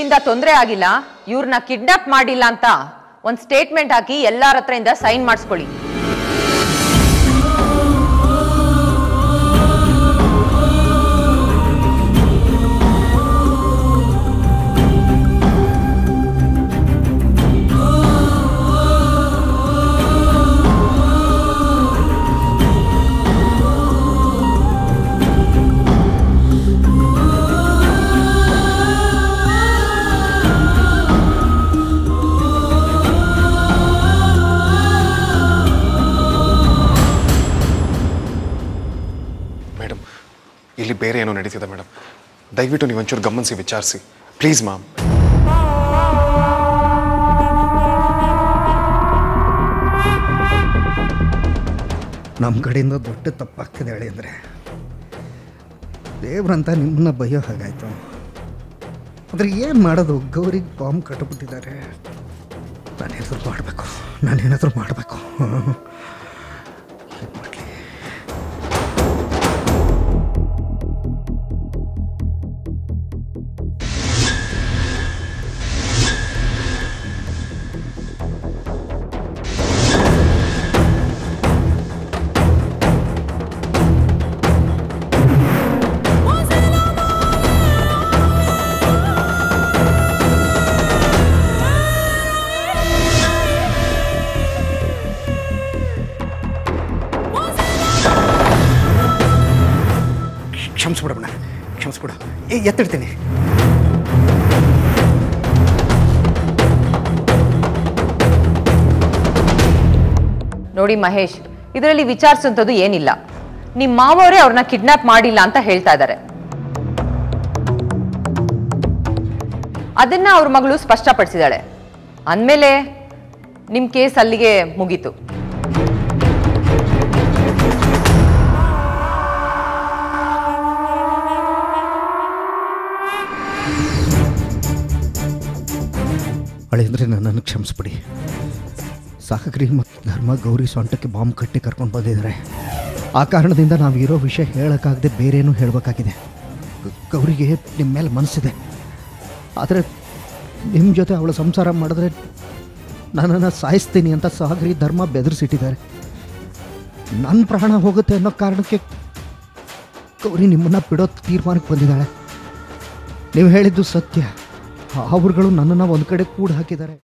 ನಿಮ್ಮಿಂದ ತೊಂದರೆ ಆಗಿಲ್ಲ ಇವ್ರನ್ನ ಕಿಡ್ನಾಪ್ ಮಾಡಿಲ್ಲ ಅಂತ ಒಂದು ಸ್ಟೇಟ್ಮೆಂಟ್ ಹಾಕಿ ಎಲ್ಲಾರ ಹತ್ರದಿಂದ ಸೈನ್ ಮಾಡಿಸ್ಕೊಳ್ಳಿ ಮೇಡಮ್ ಇಲ್ಲಿ ಬೇರೆ ಏನೋ ನಡೀತಿದೆ ಮೇಡಮ್ ದಯವಿಟ್ಟು ನೀವು ಒಂಚೂರು ಗಮನಿಸಿ ವಿಚಾರಿಸಿ ಪ್ಲೀಸ್ ಮ್ಯಾಮ್ ನಮ್ಮ ಕಡೆಯಿಂದ ದೊಡ್ಡ ತಪ್ಪಾಗ್ತದೆ ಹೇಳಿ ಅಂದರೆ ದೇವ್ರಂತ ನಿಮ್ಮನ್ನ ಬೈಯೋ ಹಾಗಾಯ್ತು ಆದರೆ ಏನು ಮಾಡೋದು ಗೌರಿಗೆ ಬಾಂಬ್ ಕಟ್ಟಿಬಿಟ್ಟಿದ್ದಾರೆ ನಾನೇನಾದರೂ ಮಾಡಬೇಕು ನಾನೇನಾದರೂ ಮಾಡಬೇಕು ಏನು ಮಾಡಲಿ ಕ್ಷಮಿಸ್ಬಿಡೋಣ ಕ್ಷಮಿಸ್ಬಿಡು ಏ ಎತ್ತಿಡ್ತೀನಿ ನೋಡಿ ಮಹೇಶ್ ಇದರಲ್ಲಿ ವಿಚಾರಿಸುವಂಥದ್ದು ಏನಿಲ್ಲ ನಿಮ್ಮ ಮಾವವರೇ ಅವ್ರನ್ನ ಕಿಡ್ನಾಪ್ ಮಾಡಿಲ್ಲ ಅಂತ ಹೇಳ್ತಾ ಇದ್ದಾರೆ ಅದನ್ನ ಅವ್ರ ಮಗಳು ಸ್ಪಷ್ಟಪಡಿಸಿದಾಳೆ ಅಂದಮೇಲೆ ನಿಮ್ಮ ಕೇಸ್ ಅಲ್ಲಿಗೆ ಮುಗೀತು ಹಳೆಂದ್ರೆ ನನ್ನನ್ನು ಕ್ಷಮಿಸ್ಬಿಡಿ ಸಾಹಗ್ರಿ ಮತ್ತು ಧರ್ಮ ಗೌರಿ ಸೊಂಟಕ್ಕೆ ಬಾಂಬ್ ಕಟ್ಟಿ ಕರ್ಕೊಂಡು ಬಂದಿದ್ದಾರೆ ಆ ಕಾರಣದಿಂದ ನಾವು ಇರೋ ವಿಷಯ ಹೇಳೋಕ್ಕಾಗದೆ ಬೇರೇನೂ ಹೇಳಬೇಕಾಗಿದೆ ಗೌರಿಗೆ ನಿಮ್ಮ ಮೇಲೆ ಮನಸ್ಸಿದೆ ಆದರೆ ನಿಮ್ಮ ಜೊತೆ ಅವಳ ಸಂಸಾರ ಮಾಡಿದ್ರೆ ನನ್ನನ್ನು ಸಾಯಿಸ್ತೀನಿ ಅಂತ ಸಾಹಗ್ರಿ ಧರ್ಮ ಬೆದರಿಸಿಟ್ಟಿದ್ದಾರೆ ನನ್ನ ಪ್ರಾಣ ಹೋಗುತ್ತೆ ಅನ್ನೋ ಕಾರಣಕ್ಕೆ ಗೌರಿ ನಿಮ್ಮನ್ನು ಬಿಡೋ ತೀರ್ಮಾನಕ್ಕೆ ಬಂದಿದ್ದಾಳೆ ನೀವು ಹೇಳಿದ್ದು ಸತ್ಯ ಅವ್ರುಗಳು ನನ್ನನ್ನು ಒಂದು ಕಡೆ ಕೂಡ ಹಾಕಿದ್ದಾರೆ